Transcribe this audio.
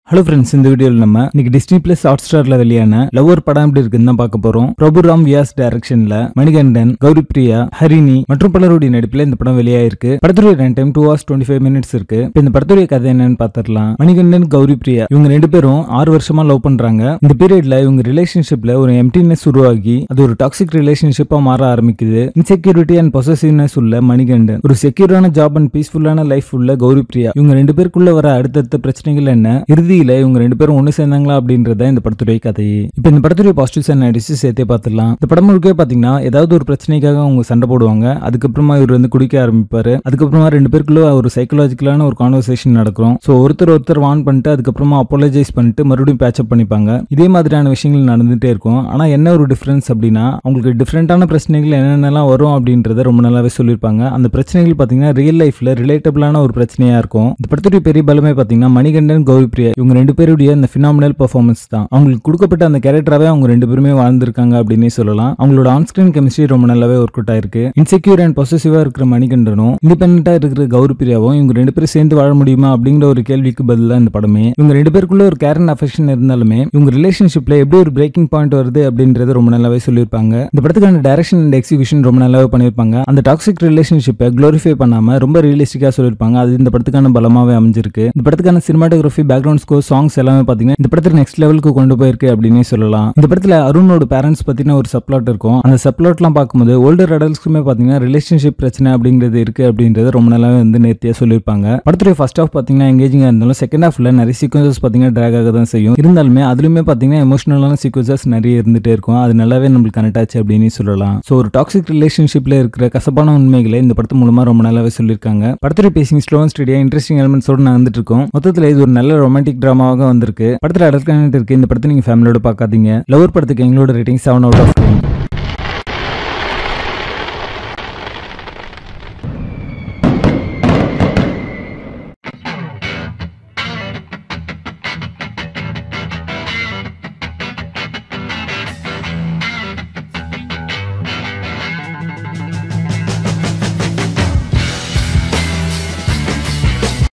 hello friends இந்த வீடியோவில் நம்ம இன்னைக்கு டிஸ்னி பிளஸ் ஹாட் ஸ்டார்ல வெளியான லவ்வர் படம் எப்படி இருக்குன்னு தான் பார்க்க போறோம் பிரபுராம் வியாஸ் டைரக்ஷன்ல மணிகண்டன் கௌரி பிரியா ஹரிணி மற்றும் பலருடைய நடிப்புல இந்த படம் வெளியாயிருக்கு படத்துடைய run time two hours twenty five minutes இருக்கு இப்போ இந்த படத்துடைய கதை என்னன்னு பார்த்துடலாம் மணிகண்டன் கௌரி பிரியா இவங்க ரெண்டு பேரும் ஆறு வருஷமா லவ் பண்றாங்க இந்த பீரியட்ல இவங்க ரிலேஷன்ஷிப்ல ஒரு எம்டினஸ் உருவாகி அது ஒரு டாக்ஸிக் ரிலேஷன்ஷிப்பா மாற ஆரம்பிக்குது இன்செக்யூரிட்டி அண்ட் பொசசிவ்னஸ் உள்ள மணிகண்டன் ஒரு செக்யூரான ஜாப் அண்ட் பீஸ்ஃபுல்லான லைஃப் உள்ள கௌரி பிரியா இவங்க ரெண்டு பேருக்குள்ள வர அடுத்தடுத்த பிரச்சனைகள் என்ன இறுதியில இவங்க ரெண்டு பேரும் ஒண்ணு சேர்ந்தாங்களா அப்படின்றத இந்த படத்துடைய கதை இப்போ இந்த படத்துடைய பாசிட்டிவ்ஸ் அண்ட் நெகட்டிவ்ஸ் சேர்த்தே பார்த்துடலாம் இந்த படம் முழுக்கவே பாத்தீங்கன்னா ஏதாவது ஒரு பிரச்சனைக்காக அவங்க சண்டை போடுவாங்க அதுக்கப்புறமா இவர் வந்து குடிக்க ஆரம்பிப்பாரு அதுக்கப்புறமா ரெண்டு பேருக்குள்ள ஒரு சைக்கலாஜிக்கலான ஒரு கான்வர்சேஷன் நடக்கும் ஸோ ஒருத்தர் ஒருத்தர் வான் பண்ணிட்டு அதுக்கப்புறமா அப்பாலஜைஸ் பண்ணிட்டு மறுபடியும் பேச்சப் பண்ணிப்பாங்க இதே மாதிரியான விஷயங்கள் நடந்துட்டே இருக்கும் ஆனா என்ன ஒரு டிஃபரன்ஸ் அப்படின்னா அவங்களுக்கு டிஃப்ரெண்டான பிரச்சனைகள் என்னென்னலாம் வரும் அப்படின்றத ரொம்ப நல்லாவே சொல்லியிருப்பாங்க அந்த பிரச்சனைகள் பாத்தீங்கன்னா ரியல் லைஃப்ல ரிலேட்டபிளான ஒரு பிரச்சனையா இருக்கும் இந்த படத்துடைய பெரிய பலமே பாத்தீங்கன்னா மணிகண்டன் கௌரி பிரியா இவங்க ரெண்டு பேருடைய அந்த ஃபினாமினல் பெர்ஃபார்மன்ஸ் தான் அவங்களுக்கு கொடுக்கப்பட்ட அந்த கேரக்டராகவே அவங்க ரெண்டு பேருமே வாழ்ந்திருக்காங்க அப்படின்னே சொல்லலாம் அவங்களோட ஆன்ஸ்கிரீன் கெமிஸ்ட்ரி ரொம்ப நல்லாவே ஒர்க் அவுட் ஆயிருக்கு இன்செக்யூர் அண்ட் பொசசிவா இருக்கிற மணிகண்டனும் இண்டிபெண்டா இருக்கிற கௌரி பிரியாவும் இவங்க ரெண்டு பேரும் சேர்ந்து வாழ முடியுமா அப்படிங்கிற ஒரு கேள்விக்கு பதில் தான் இந்த படமே இவங்க ரெண்டு பேருக்குள்ள ஒரு கேர் அண்ட் அஃபெக்ஷன் இருந்தாலுமே இவங்க ரிலேஷன்ஷிப்ல எப்படி ஒரு பிரேக்கிங் பாயிண்ட் வருது அப்படின்றது ரொம்ப நல்லாவே சொல்லியிருப்பாங்க இந்த படத்துக்கான டைரக்ஷன் அண்ட் எக்ஸிகியூஷன் ரொம்ப நல்லாவே பண்ணியிருப்பாங்க அந்த டாக்ஸிக் ரிலேஷன்ஷிப்பை க்ளோரிஃபை பண்ணாம ரொம்ப ரியலிஸ்டிக்கா சொல்லியிருப்பாங்க அது இந்த படத்துக்கான பலமாவே அமைஞ்சிருக்கு இந்த படத்துக்கான சினிமாட்டோகிராஃபி பேக்ரவுண்ட் ஸ்கோர் சாங்ஸ் எல்லாமே பாத்தீங்கன்னா இந்த படத்துல நெக்ஸ்ட் லெவலுக்கு கொண்டு போயிருக்கு அப்படின்னே சொல்லலாம் இந்த படத்துல அருணோட பேரண்ட்ஸ் பத்தின ஒரு சப்ளாட் இருக்கும் அந்த சப்ளாட்லாம் பார்க்கும்போது ஓல்டர் அடல்ட்ஸ்க்குமே பாத்தீங்கன்னா ரிலேஷன்ஷிப் பிரச்சனை அப்படிங்கிறது இருக்கு அப்படின்றது ரொம்ப நல்லாவே வந்து நேர்த்தியா சொல்லியிருப்பாங்க படத்துடைய ஃபர்ஸ்ட் ஹாஃப் பாத்தீங்கன்னா எங்கேஜிங்கா இருந்தாலும் செகண்ட் ஹாஃப்ல நிறைய சீக்வன்சஸ் பாத்தீங்கன்னா ட்ராக் ஆக தான் செய்யும் இருந்தாலுமே அதுலயுமே பாத்தீங்கன்னா எமோஷனலான சீக்வன்சஸ் நிறைய இருந்துட்டே இருக்கும் அது நல்லாவே நம்மளுக்கு கனெக்ட் ஆச்சு அப்படின்னு சொல்லலாம் ஸோ ஒரு டாக்ஸிக் ரிலேஷன்ஷிப்ல இருக்கிற கசப்பான உண்மைகளை இந்த படத்து மூலமா ரொம்ப நல்லாவே சொல்லியிருக்காங்க படத்துடைய பேசிங் ஸ்லோ அண்ட் ஸ்டடியா இன்ட்ரெஸ்டிங் எலிமெண்ட்ஸோட நான் வந்துட்டு இருக்கோம் மொத்தத்தில் இது ஒரு நல்ல ரொமான்டிக் ட்ராமாவாக வந்திருக்கு படத்தில் அடல் இருக்கு இந்த படத்தை நீங்க ஃபேமிலியோட பார்க்காதீங்க லவர் படத்துக்கு எங்களோட rating seven out of ten